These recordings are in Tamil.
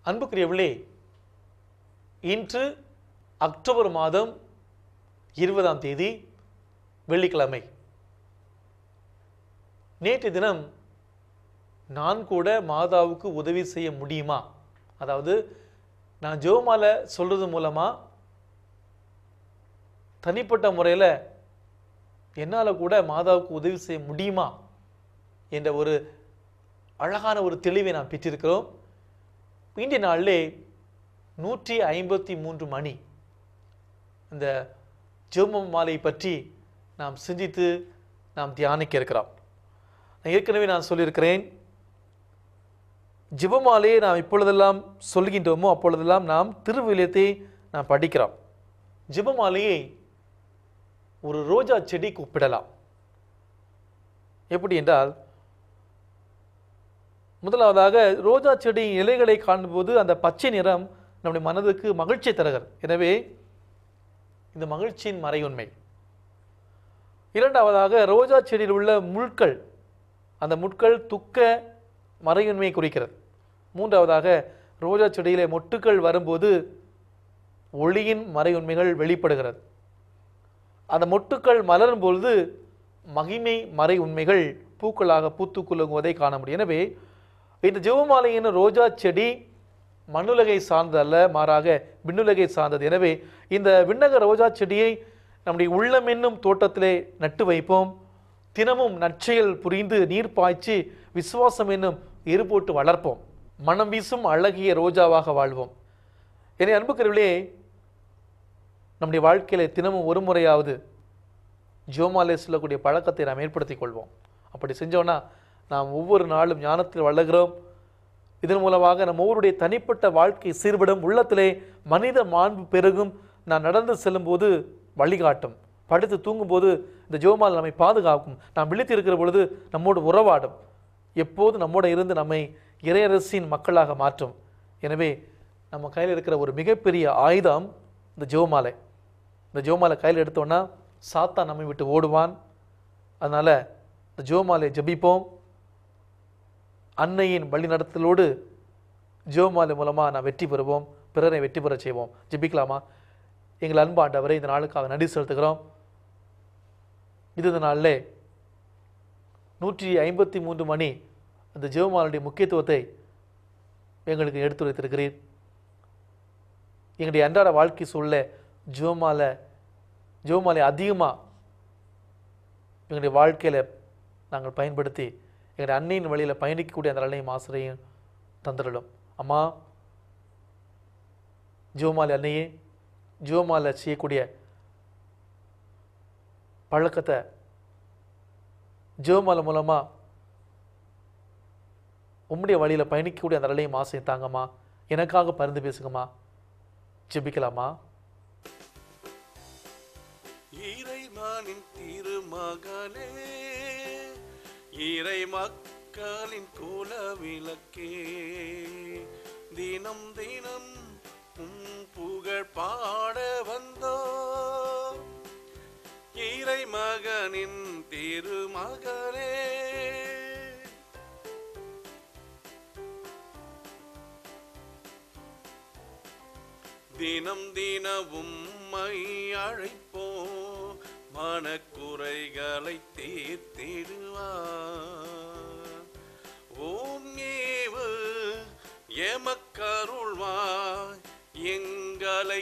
அன்புக்குரியவர்களே இன்று அக்டோபர் மாதம் இருபதாம் தேதி வெள்ளிக்கிழமை நேற்று தினம் நான் கூட மாதாவுக்கு உதவி செய்ய முடியுமா அதாவது நான் ஜெபமாலை சொல்றது மூலமா தனிப்பட்ட முறையில் என்னால் கூட மாதாவுக்கு உதவி செய்ய முடியுமா என்ற ஒரு அழகான ஒரு தெளிவை நாம் பெற்றிருக்கிறோம் இன்றைய நாளிலே நூற்றி ஐம்பத்தி மூன்று மணி இந்த ஜெப மாலை பற்றி நாம் சிந்தித்து நாம் தியானிக்க இருக்கிறோம் நான் ஏற்கனவே நான் சொல்லியிருக்கிறேன் ஜெபமாலையை நாம் இப்பொழுதெல்லாம் சொல்கின்றோமோ அப்பொழுதெல்லாம் நாம் திருவிலியத்தை நாம் படிக்கிறோம் ஜெபமாலையை ஒரு ரோஜா செடிக்கு ஒப்பிடலாம் எப்படி என்றால் முதலாவதாக ரோஜா செடி இலைகளை காணும்போது அந்த பச்சை நிறம் நம்முடைய மனதுக்கு மகிழ்ச்சியை தருகிறது எனவே இந்த மகிழ்ச்சியின் மறையுண்மை இரண்டாவதாக ரோஜா செடியில் உள்ள முட்கள் அந்த முட்கள் துக்க மறையுண்மையை குறிக்கிறது மூன்றாவதாக ரோஜா செடியிலே மொட்டுக்கள் வரும்போது ஒளியின் மறையுண்மைகள் வெளிப்படுகிறது அந்த மொட்டுக்கள் மலரும் பொழுது மகிமை மறை உண்மைகள் பூக்களாக பூத்து குலுங்குவதை காண முடியும் எனவே இந்த ஜெவமாலையின் ரோஜா செடி மண்ணுலகை சார்ந்ததல்ல மாறாக விண்ணுலகை சார்ந்தது எனவே இந்த விண்ணக ரோஜா செடியை நம்முடைய உள்ளம் என்னும் தோட்டத்திலே நட்டு வைப்போம் தினமும் நற்செயல் புரிந்து நீர் பாய்ச்சி விசுவாசம் என்னும் எரு போட்டு வளர்ப்போம் மனம் வீசும் அழகிய ரோஜாவாக வாழ்வோம் என்னை அன்புக்கிறவர்களே நம்முடைய வாழ்க்கையில தினமும் ஒரு முறையாவது ஜோமாலே சொல்லக்கூடிய பழக்கத்தை நாம் ஏற்படுத்திக் கொள்வோம் அப்படி செஞ்சோன்னா நாம் ஒவ்வொரு நாளும் ஞானத்தில் வளர்கிறோம் இதன் மூலமாக நம்ம ஒவ்வொருடைய தனிப்பட்ட வாழ்க்கை சீர்படும் உள்ளத்திலே மனித மாண்பு பெருகும் நான் நடந்து செல்லும்போது வழிகாட்டும் படுத்து தூங்கும்போது இந்த ஜோமால் நம்மை பாதுகாக்கும் நாம் விழித்து இருக்கிற பொழுது நம்மோடு உறவாடும் எப்போது நம்மோடு இருந்து நம்மை இறையரசின் மக்களாக மாற்றும் எனவே நம்ம கையில் இருக்கிற ஒரு மிகப்பெரிய ஆயுதம் இந்த ஜோமாலை இந்த ஜோமாலை கையில் எடுத்தோன்னா சாத்தா நம்மை விட்டு ஓடுவான் அதனால் இந்த ஜோமாலை ஜெபிப்போம் அன்னையின் வழிநடத்தலோடு ஜோமாலை மூலமாக நான் வெற்றி பெறுவோம் பிறரை வெற்றி பெற செய்வோம் ஜெபிக்கலாமா எங்கள் அன்பு ஆண்டவரை இந்த நாளுக்காக நன்றி செலுத்துகிறோம் இது இந்த நாளிலே நூற்றி ஐம்பத்தி மூன்று மணி அந்த ஜெவமாலுடைய முக்கியத்துவத்தை எங்களுக்கு எடுத்துரைத்திருக்கிறீர் எங்களுடைய அன்றாட வாழ்க்கை சூழல ஜோமாலை ஜோமாலை அதிகமாக எங்களுடைய வாழ்க்கையில் நாங்கள் பயன்படுத்தி எங்களுடைய அன்னையின் வழியில் பயணிக்கக்கூடிய அந்த நிலையும் ஆசிரியம் தந்துடலும் அம்மா ஜோமாலை அன்னையே ஜோமாலை செய்யக்கூடிய பழக்கத்தை ஜோமாலை மூலமாக உம்முடைய வழியில் பயணிக்கக்கூடிய அந்த நிலையும் ஆசையும் தாங்கம்மா எனக்காக பரிந்து பேசுங்கம்மா ஜெபிக்கலாமா இறைமானின் திருமகனே இறை மக்களின் குல விளக்கே தினம் தினம் உம் புகழ் பாட வந்தோ இறை மகனின் திருமகனே தினம் தினவும் மை அழைப்போ மனக்குறைகளை தீர்த்திடுவார் ஓம் ஏவு எமக்கருள்வாய் எங்களை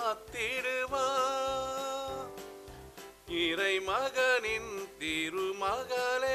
காத்திடுவார் இறை மகனின் திருமகளே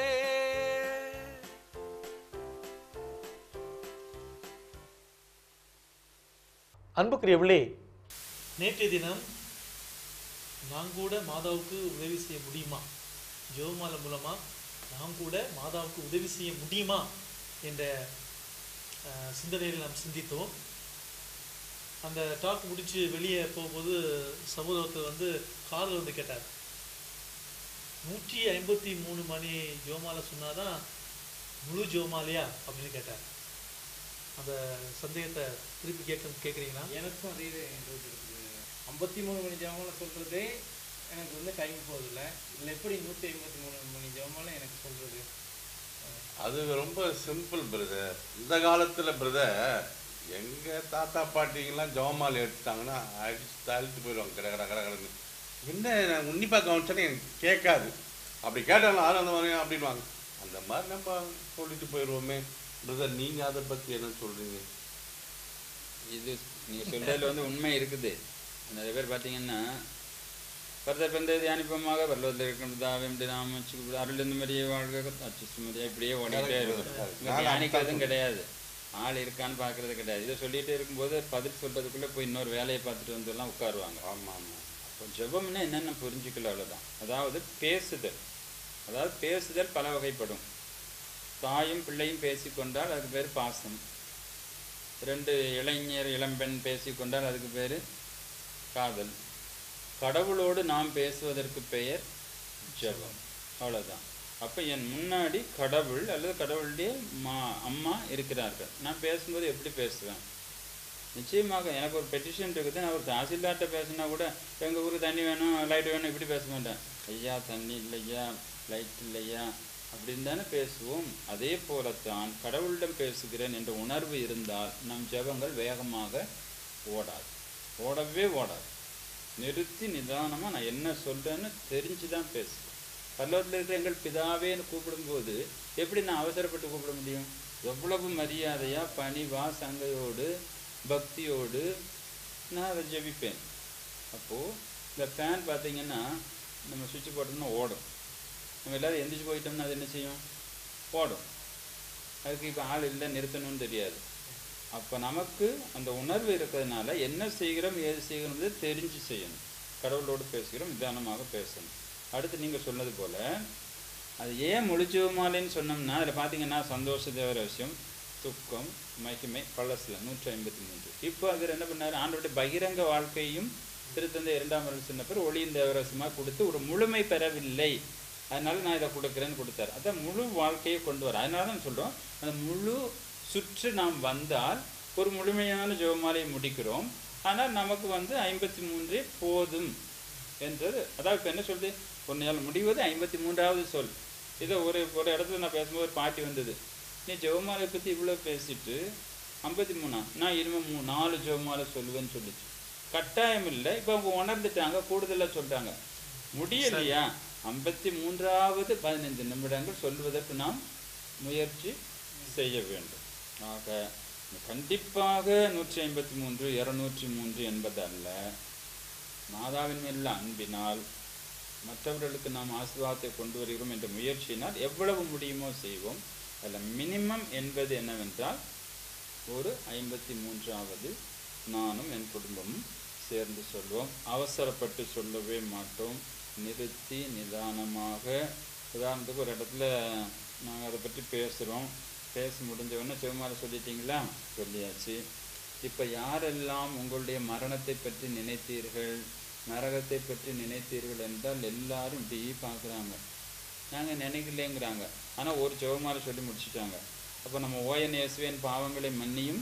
அன்புக்குரியவர்களே நேற்றைய தினம் நான் கூட மாதாவுக்கு உதவி செய்ய முடியுமா ஜெவமாலை மூலமாக நான் கூட மாதாவுக்கு உதவி செய்ய முடியுமா என்ற அஹ், சிந்தனையில் நாம் சிந்தித்தோம் அந்த டாக் முடிச்சு வெளியே போகும்போது சகோதரத்தில் வந்து காதல் வந்து கேட்டார் நூற்றி ஐம்பத்தி மூணு மணி ஜோமாலை சொன்னாதான் முழு ஜோமாலையா அப்படின்னு கேட்டார் அந்த சந்தேகத்தை திருப்பி கேட்க கேட்குறீங்களா எனக்கும் அதே டவுட் இருக்குது ஐம்பத்தி மூணு மணி ஜெபமாலை சொல்கிறதே எனக்கு வந்து டைம் போகுதில்ல இதில் எப்படி நூற்றி ஐம்பத்தி மூணு மணி ஜெபமாலை எனக்கு சொல்கிறது அது ரொம்ப சிம்பிள் பிரதர் இந்த காலத்துல பிரதர் எங்க தாத்தா பாட்டிங்கெல்லாம் ஜவமாலை எடுத்துட்டாங்கன்னா அடிச்சு தள்ளிட்டு போயிடுவாங்க கடை கடை கடை கடன்னு என்ன நான் உன்னிப்பா கவனிச்சேன்னு எனக்கு கேட்காது அப்படி கேட்டாலும் ஆறு அந்த மாதிரி அப்படின்வாங்க அந்த மாதிரி நம்ம சொல்லிட்டு போயிடுவோமே பிரதர் நீங்க அதை பத்தி என்ன சொல்றீங்க இது நீங்கள் சொல்றதுல வந்து உண்மை இருக்குது நிறைய பேர் பார்த்தீங்கன்னா பரதர் பந்த தியானிப்பமாக பரலோகத்தில் இருக்கிறதாவே நாம் வச்சு அருள் இந்த மாதிரியே வாழ்க்கை அச்சு மாதிரியே இப்படியே ஓடிட்டே இருக்கும் இங்க தியானிக்கிறதும் கிடையாது ஆள் இருக்கான்னு பார்க்கறது கிடையாது இதை சொல்லிட்டே இருக்கும்போது பதில் சொல்றதுக்குள்ள போய் இன்னொரு வேலையை பார்த்துட்டு வந்துலாம் உட்காருவாங்க ஆமா ஆமா அப்போ ஜெபம்னா என்னென்ன புரிஞ்சுக்கல அவ்வளோதான் அதாவது பேசுதல் அதாவது பேசுதல் பல வகைப்படும் தாயும் பிள்ளையும் பேசிக்கொண்டால் அதுக்கு பேர் பாசம் ரெண்டு இளைஞர் இளம்பெண் பேசிக்கொண்டால் அதுக்கு பேர் காதல் கடவுளோடு நாம் பேசுவதற்கு பெயர் ஜெபம் அவ்வளவுதான் அப்போ என் முன்னாடி கடவுள் அல்லது கடவுளுடைய மா அம்மா இருக்கிறார்கள் நான் பேசும்போது எப்படி பேசுவேன் நிச்சயமாக எனக்கு ஒரு பெட்டிஷன் இருக்குது நான் ஒரு தாசில்தார்கிட்ட பேசினா கூட எங்கள் ஊருக்கு தண்ணி வேணும் லைட் வேணும் இப்படி பேச மாட்டேன் ஐயா தண்ணி இல்லையா லைட் இல்லையா அப்படின்னு தானே பேசுவோம் அதே போலத்தான் கடவுளிடம் பேசுகிறேன் என்ற உணர்வு இருந்தால் நம் ஜெபங்கள் வேகமாக ஓடாது ஓடவே ஓடாது நிறுத்தி நிதானமாக நான் என்ன சொல்கிறேன்னு தெரிஞ்சு தான் பேசுவேன் பல்லவத்தில் இருக்கிற எங்கள் பிதாவேன்னு கூப்பிடும்போது எப்படி நான் அவசரப்பட்டு கூப்பிட முடியும் எவ்வளவு மரியாதையாக பணிவா சங்கையோடு பக்தியோடு நான் அதை ஜெபிப்பேன் அப்போது இந்த ஃபேன் பார்த்தீங்கன்னா நம்ம சுவிட்ச் போட்டோம்னா ஓடும் நம்ம எல்லாரும் எந்திரிச்சு போயிட்டோம்னா அது என்ன செய்யும் ஓடும் அதுக்கு இப்போ ஆள் இல்லை நிறுத்தணும்னு தெரியாது அப்போ நமக்கு அந்த உணர்வு இருக்கிறதுனால என்ன செய்கிறோம் ஏது செய்கிறோம் தெரிஞ்சு செய்யணும் கடவுளோடு பேசுகிறோம் நிதானமாக பேசணும் அடுத்து நீங்கள் சொன்னது போல் அது ஏன் முழிச்சுவமாலேன்னு சொன்னோம்னா அதில் பார்த்தீங்கன்னா சந்தோஷ தேவ ரகசியம் துக்கம் மகிமை பழசில் நூற்றி ஐம்பத்தி மூன்று இப்போ அதில் என்ன பண்ணார் ஆண்டோடைய பகிரங்க வாழ்க்கையும் திருத்தந்தை இரண்டாம் அருள் சொன்ன பேர் ஒளியின் தேவரசமாக கொடுத்து ஒரு முழுமை பெறவில்லை அதனால நான் இதை கொடுக்குறேன்னு கொடுத்தாரு அதான் முழு வாழ்க்கையை கொண்டு வர அதனால தான் சொல்கிறோம் அந்த முழு சுற்று நாம் வந்தால் ஒரு முழுமையான ஜெபமாலையை முடிக்கிறோம் ஆனால் நமக்கு வந்து ஐம்பத்தி மூன்றே போதும் என்றது அதாவது இப்போ என்ன சொல்லுது உன்னையால் முடிவது ஐம்பத்தி மூன்றாவது சொல் இதை ஒரு ஒரு இடத்துல நான் பேசும்போது ஒரு பாட்டி வந்தது நீ ஜெபமாலை பற்றி இவ்வளோ பேசிட்டு ஐம்பத்தி மூணா நான் இனிமேல் மூ நாலு ஜெபமாலை சொல்லுவேன்னு சொல்லிச்சு கட்டாயம் இல்லை இப்போ அவங்க உணர்ந்துட்டாங்க கூடுதலாக சொல்லிட்டாங்க முடியலையா ஐம்பத்தி மூன்றாவது பதினைந்து நிமிடங்கள் சொல்வதற்கு நாம் முயற்சி செய்ய வேண்டும் ஆக கண்டிப்பாக நூற்றி ஐம்பத்தி மூன்று இருநூற்றி மூன்று என்பது அல்ல மாதாவின் மேலுள்ள அன்பினால் மற்றவர்களுக்கு நாம் ஆசீர்வாதத்தை கொண்டு வருகிறோம் என்ற முயற்சியினால் எவ்வளவு முடியுமோ செய்வோம் அதில் மினிமம் என்பது என்னவென்றால் ஒரு ஐம்பத்தி மூன்றாவது நானும் என் குடும்பமும் சேர்ந்து சொல்வோம் அவசரப்பட்டு சொல்லவே மாட்டோம் நிறுத்தி நிதானமாக உதாரணத்துக்கு ஒரு இடத்துல நாங்கள் அதை பற்றி பேசுகிறோம் பேசி முடிஞ்ச உடனே சிவமாலை சொல்லிட்டீங்களா சொல்லியாச்சு இப்போ யாரெல்லாம் உங்களுடைய மரணத்தை பற்றி நினைத்தீர்கள் நரகத்தை பற்றி நினைத்தீர்கள் என்றால் எல்லாரும் இப்படி பார்க்குறாங்க நாங்கள் நினைக்கலேங்கிறாங்க ஆனால் ஒரு சிவமாலை சொல்லி முடிச்சிட்டாங்க அப்போ நம்ம ஓஎன் இயேசுவின் பாவங்களை மன்னியும்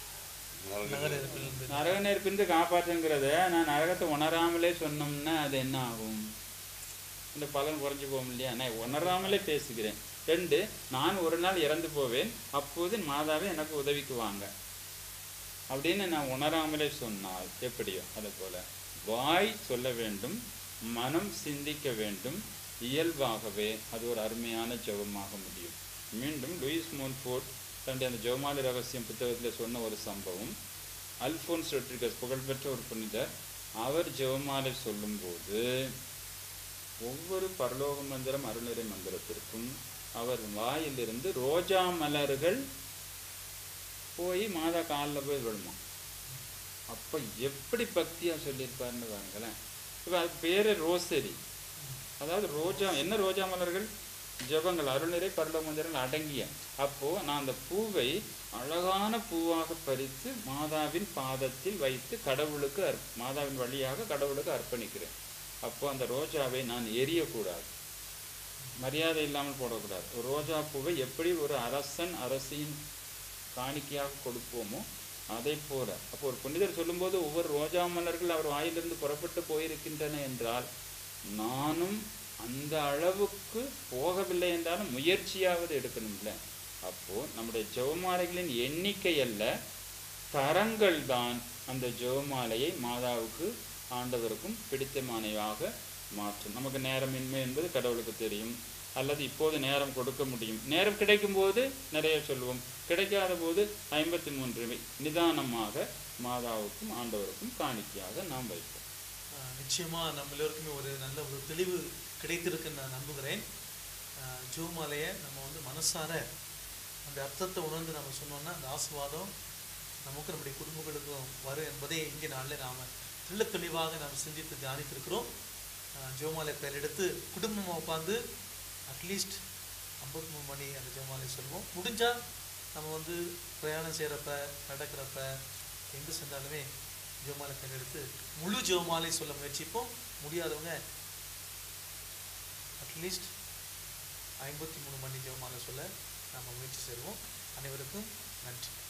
நரக நெருப்பிருந்து காப்பாற்றுங்கிறத நான் நரகத்தை உணராமலே சொன்னோம்னா அது என்ன ஆகும் இந்த பலன் குறைஞ்சு போகும் இல்லையா நான் உணராமலே பேசுகிறேன் ரெண்டு நான் ஒரு நாள் இறந்து போவேன் அப்போது மாதாவே எனக்கு உதவிக்கு வாங்க அப்படின்னு நான் உணராமலே சொன்னால் எப்படியோ அதை போல வாய் சொல்ல வேண்டும் மனம் சிந்திக்க வேண்டும் இயல்பாகவே அது ஒரு அருமையான ஜெபமாக முடியும் மீண்டும் லூயிஸ் மோன்ஃபோர்ட் தன்னுடைய அந்த ஜெவமாலி ரகசியம் புத்தகத்தில் சொன்ன ஒரு சம்பவம் அல்ஃபோன்ஸ் ரொட்ரிகஸ் புகழ்பெற்ற ஒரு புனிதர் அவர் ஜெவமாலை சொல்லும்போது ஒவ்வொரு பரலோக மந்திரம் அருள்நிறை மந்திரத்திற்கும் அவர் வாயிலிருந்து ரோஜா மலர்கள் போய் மாதா காலில் போய் விழுமா அப்போ எப்படி பக்தியாக சொல்லியிருப்பாருன்னு பாருங்களேன் இப்போ அது பேர் ரோசரி அதாவது ரோஜா என்ன ரோஜா மலர்கள் ஜெபங்கள் அருள்நிறை பரலோக மந்திரங்கள் அடங்கிய அப்போ நான் அந்த பூவை அழகான பூவாக பறித்து மாதாவின் பாதத்தில் வைத்து கடவுளுக்கு அர்ப் மாதாவின் வழியாக கடவுளுக்கு அர்ப்பணிக்கிறேன் அப்போ அந்த ரோஜாவை நான் எரியக்கூடாது மரியாதை இல்லாமல் போடக்கூடாது ஒரு ரோஜா பூவை எப்படி ஒரு அரசன் அரசியின் காணிக்கையாக கொடுப்போமோ அதை போல அப்போ ஒரு புனிதர் சொல்லும்போது ஒவ்வொரு ரோஜா மலர்கள் அவர் வாயிலிருந்து புறப்பட்டு போயிருக்கின்றன என்றால் நானும் அந்த அளவுக்கு போகவில்லை என்றாலும் முயற்சியாவது எடுக்கணும்ல அப்போ நம்முடைய ஜெவமாலைகளின் எண்ணிக்கை அல்ல தரங்கள் தான் அந்த ஜெபமாலையை மாதாவுக்கு ஆண்டவருக்கும் பிடித்தமானவையாக மாற்றும் நமக்கு நேரமின்மை என்பது கடவுளுக்கு தெரியும் அல்லது இப்போது நேரம் கொடுக்க முடியும் நேரம் கிடைக்கும் போது நிறைய சொல்லுவோம் கிடைக்காத போது ஐம்பத்தி மூன்று நிதானமாக மாதாவுக்கும் ஆண்டவருக்கும் காணிக்கையாக நாம் வைப்போம் ஆஹ் நிச்சயமா நம்ம எல்லோருக்குமே ஒரு நல்ல ஒரு தெளிவு கிடைத்திருக்குன்னு நான் நம்புகிறேன் ஆஹ் ஜெபமாலையை நம்ம வந்து மனசார அந்த அர்த்தத்தை உணர்ந்து நம்ம சொன்னோம்னா அந்த ஆசீர்வாதம் நமக்கும் நம்முடைய குடும்பங்களுக்கும் வரும் என்பதை இங்கே நாளில் நாம் தெள்ள தெளிவாக நாம் சிந்தித்து தியானித்திருக்கிறோம் ஆஹ் ஜெபமாலை பெயர் எடுத்து குடும்பமாக உட்காந்து அட்லீஸ்ட் ஐம்பத்தி மூணு மணி அந்த ஜெபமாலை சொல்லுவோம் முடிஞ்சால் நம்ம வந்து பிரயாணம் செய்கிறப்ப நடக்கிறப்ப எங்கே சென்றாலுமே ஜெபமாலை பெயர் எடுத்து முழு ஜெபமாலை சொல்ல முயற்சிப்போம் முடியாதவங்க அட்லீஸ்ட் ஐம்பத்தி மூணு மணி ஜெபமாலை சொல்ல நம்ம முயற்சி செய்வோம் அனைவருக்கும் நன்றி